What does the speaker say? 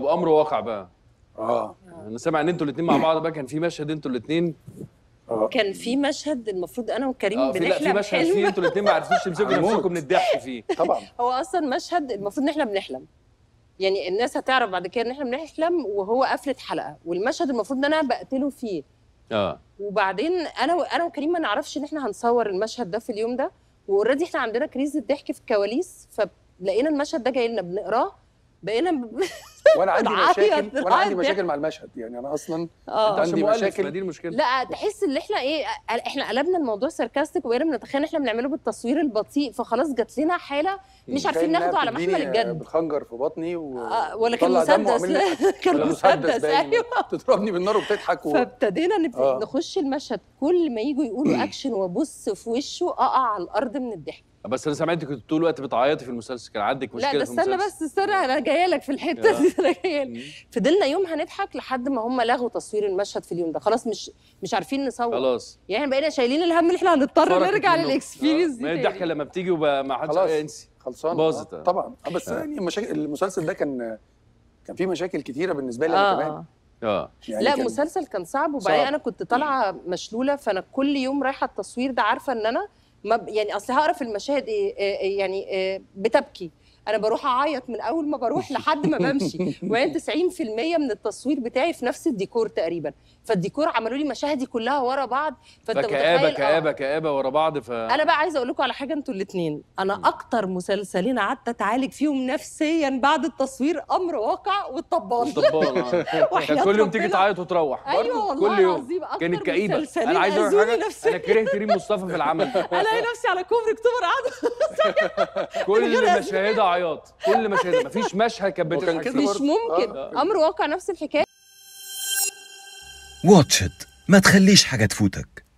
طب امر واقع بقى اه انا سامع ان انتوا الاثنين مع بعض بقى كان في مشهد انتوا الاثنين اه كان في مشهد المفروض انا وكريم اه في لا في بنحلم مشهد حلم فيه انتوا الاثنين ما عرفتوش تمسكوا هنموت. نفسكم من الضحك فيه طبعا هو اصلا مشهد المفروض ان احنا بنحلم يعني الناس هتعرف بعد كده ان احنا بنحلم وهو قفله حلقه والمشهد المفروض ان انا بقتله فيه اه وبعدين انا و... انا وكريم ما نعرفش ان احنا هنصور المشهد ده في اليوم ده واوريدي احنا عندنا كريز الضحك في الكواليس فلقينا المشهد ده جاي لنا بنقراه بقينا ب... وانا عندي بنعيط، مشاكل وانا عندي بنعيط. مشاكل مع المشهد يعني انا اصلا اه عندي عشان مؤلف، مشاكل. ما دي المشكله لا تحس ان احنا ايه احنا قلبنا الموضوع ساركاستيك وبقينا بنتخيل ان احنا بنعمله بالتصوير البطيء فخلاص جات لنا حاله مش عارفين كأنها ناخده على محمل بتديني الجد بالخنجر في بطني و... آه، ولا كان وطلع دم مسدس وعامل لي- كان ولا مسدس باين. ايوه تضربني بالنار وبتضحك و... فابتدينا نب... آه. نخش المشهد كل ما يجوا يقولوا اكشن وابص في وشه اقع على الارض من الضحك بس انا سمعت كنت طول الوقت بتعيطي في المسلسل كان عندك مشكله لا ده في استنى المسلسل بس استنى انا جايه لك في الحته آه. دي انا جايه لك مم. فضلنا يوم هنضحك لحد ما هم لغوا تصوير المشهد في اليوم ده خلاص مش مش عارفين نصور خلاص يعني بقينا شايلين الهم ان احنا هنضطر فرقت نرجع منكم. للاكسبيرينس آه. ما هي دي الضحكه تاني. لما بتيجي وبقى ما حدش خلاص. انسي خلصان باظت. آه. طبعا آه، بس آه. يعني مشاكل المسلسل ده كان كان فيه مشاكل كتيره بالنسبه لي انا كمان اه اه يعني لا كان- مسلسل كان صعب وبعدين صعب. انا كنت طالعه مشلوله فانا كل يوم رايحه التصوير ده عارفه ان انا ما ب- يعني اصل هقرا في المشاهد ايه إيه- إيه يعني إيه بتبكي انا بروح اعيط من اول ما بروح لحد ما بمشي وبعدين 90% من التصوير بتاعي في نفس الديكور تقريبا فالديكور عملوا لي مشاهدي كلها ورا بعض فانت فكآبة متخيل آه. كآبة كآبة ورا بعض ف انا بقى عايزه اقول لكم على حاجه انتوا الاثنين انا اكتر مسلسلين قعدت اتعالج فيهم نفسيا بعد التصوير امر واقع والطبال الطبال آه. وحياة كان كل يوم تيجي ربنا. تعيط وتروح ايوه برضه والله كل يوم العظيم اكتر كانت كئيبة مسلسلين انا عايز اقول أذوني حاجة نفسياً. انا كرهت ريم مصطفى في العمل الاقي نفسي على كوبري اكتوبر قاعده كل مشاهدها عياط كل مشاهدها مفيش مشهد كانت وكان بتضحك كده فيه مش برضه. ممكن آه. امر واقع نفس الحكايه واتش إت ما تخليش حاجة تفوتك